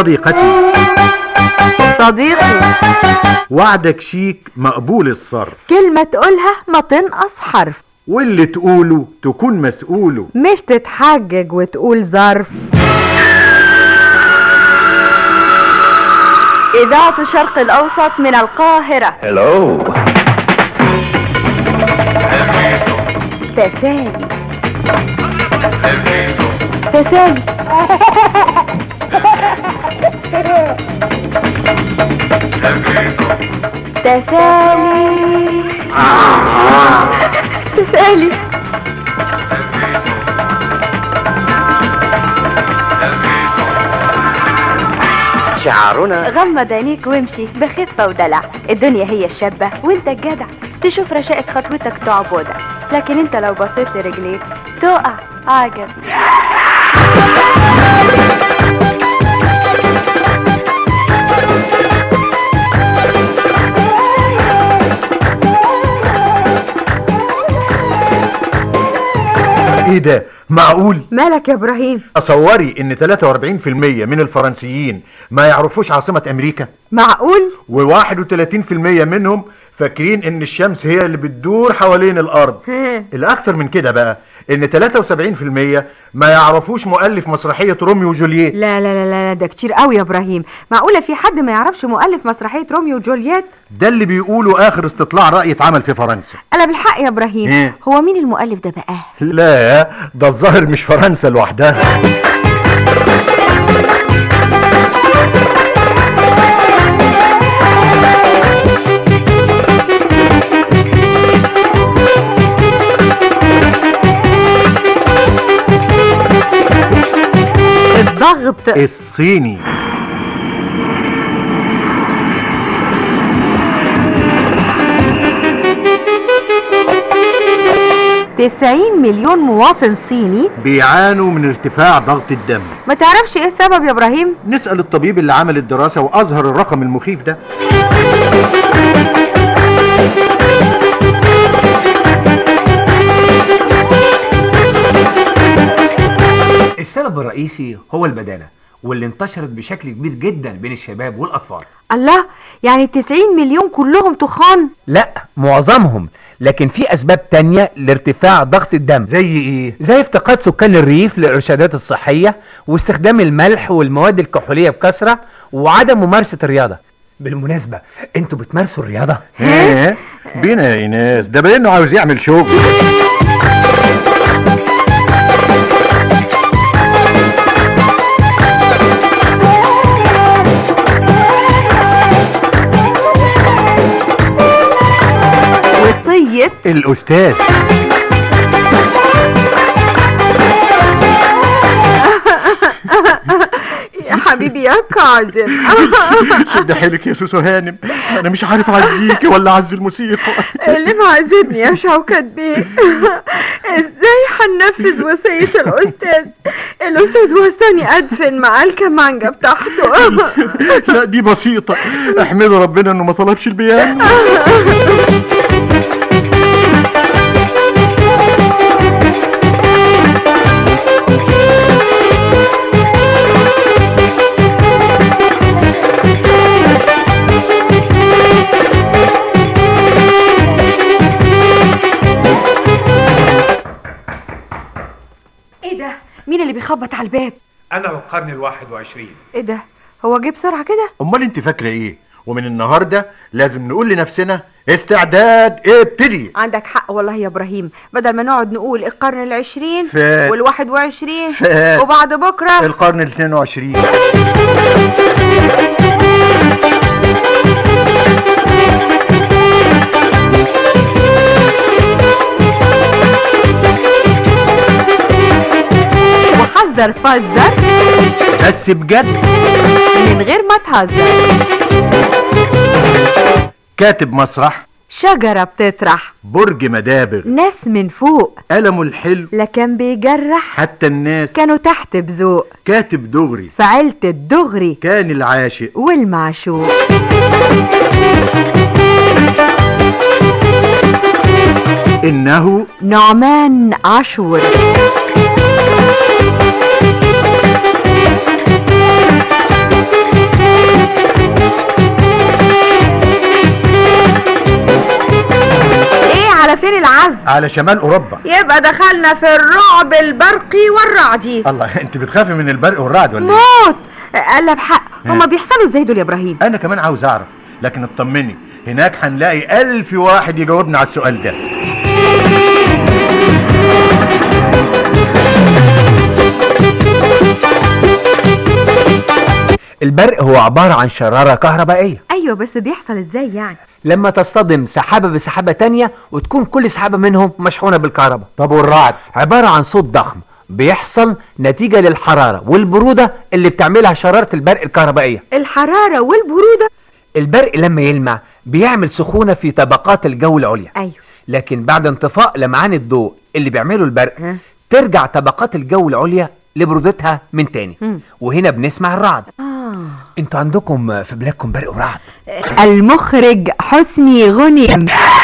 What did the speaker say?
صديقتي صديقي وعدك شيك مقبول الصرف كلمة تقولها ما تنقص حرف واللي تقوله تكون مسؤوله مش تتحجج وتقول ظرف إذاعة الشرق الأوسط من القاهرة Hello. تسالي تسالي تسالي تسالي شعارنا غمض عينيك وامشي بخفة ودلع الدنيا هي الشابة وانت الجدع تشوف رشاقة خطوتك تعبدك لكن انت لو بصيت لرجليك تقع عجب ايه ده معقول مالك يا ابراهيم اصوري ان 43% من الفرنسيين ما يعرفوش عاصمة امريكا معقول و31% منهم فاكرين ان الشمس هي اللي بتدور حوالين الارض الاكثر من كده بقى ان 73% ما يعرفوش مؤلف مسرحية روميو وجولييت لا لا لا لا ده كتير قوي يا ابراهيم معقولة في حد ما يعرفش مؤلف مسرحية روميو وجولييت ده اللي بيقولوا اخر استطلاع رأي اتعمل في فرنسا انا بالحق يا ابراهيم إيه؟ هو مين المؤلف ده بقى لا ده الظاهر مش فرنسا لوحدها الضغط الصيني تسعين مليون مواطن صيني بيعانوا من ارتفاع ضغط الدم ما تعرفش ايه السبب يا ابراهيم نسأل الطبيب اللي عمل الدراسة وأظهر الرقم المخيف ده السبب الرئيسي هو البدانة واللي انتشرت بشكل كبير جدا بين الشباب والأطفال الله يعني التسعين مليون كلهم تخان لا معظمهم لكن في اسباب تانية لارتفاع ضغط الدم زي ايه زي افتقاد سكان الريف للارشادات الصحية واستخدام الملح والمواد الكحولية بكثرة وعدم ممارسة الرياضة بالمناسبة انتوا بتمارسوا الرياضة ها بينا يا ايناس ده باين انه عاوز يعمل شغل وصية الاستاذ يا حبيبي يا كاظم شد حيلك يا سوسو هانم انا مش عارف اعزيكي ولا اعزي الموسيقى اللي معذبني يا شوكت بيه ازاي هننفذ وصية الاستاذ الاستاذ وصاني ادفن معاه الكمانجة بتاعته لا دي بسيطة احمدوا ربنا انه ما طلبش البيان ايه ده مين اللي بيخبط على الباب أنا القرن الواحد وعشرين ايه ده هو جه بسرعة كده امال انت فاكرة ايه ومن النهاردة لازم نقول لنفسنا استعداد ابتدي عندك حق والله يا ابراهيم بدل ما نقعد نقول القرن العشرين فات. والواحد وعشرين فات. وبعد بكرة القرن ال 22 وحذر فزر بس بجد من غير ما تهزر كاتب مسرح شجرة بتطرح برج مدابر ناس من فوق قلمه الحلو لا كان بيجرح حتى الناس كانوا تحت بذوق كاتب دغري فعلت الدغري كان العاشق والمعشوق انه نعمان عاشور العزم على شمال اوروبا يبقى دخلنا في الرعب البرقي والرعدي الله انت بتخافي من البرق والرعد ولا ايه موت قال بحق هما ها. بيحصلوا ازاي دول يا ابراهيم انا كمان عاوز اعرف لكن اطمني هناك هنلاقي الف واحد يجاوبنا على السؤال ده البرق هو عبارة عن شرارة كهربائية ايوه بس بيحصل ازاي يعني لما تصطدم سحابة بسحابة تانية وتكون كل سحابة منهم مشحونة بالكهرباء طب والرعد عبارة عن صوت ضخم بيحصل نتيجة للحرارة والبرودة اللي بتعملها شرارة البرق الكهربائية الحرارة والبرودة البرق لما يلمع بيعمل سخونة في طبقات الجو العليا ايوه لكن بعد انطفاء لمعان الضوء اللي بيعمله البرق ها. ترجع طبقات الجو العليا لبرودتها من تاني مم. وهنا بنسمع الرعد آه. انتوا عندكم في بلادكم برق ورعد المخرج حسني غني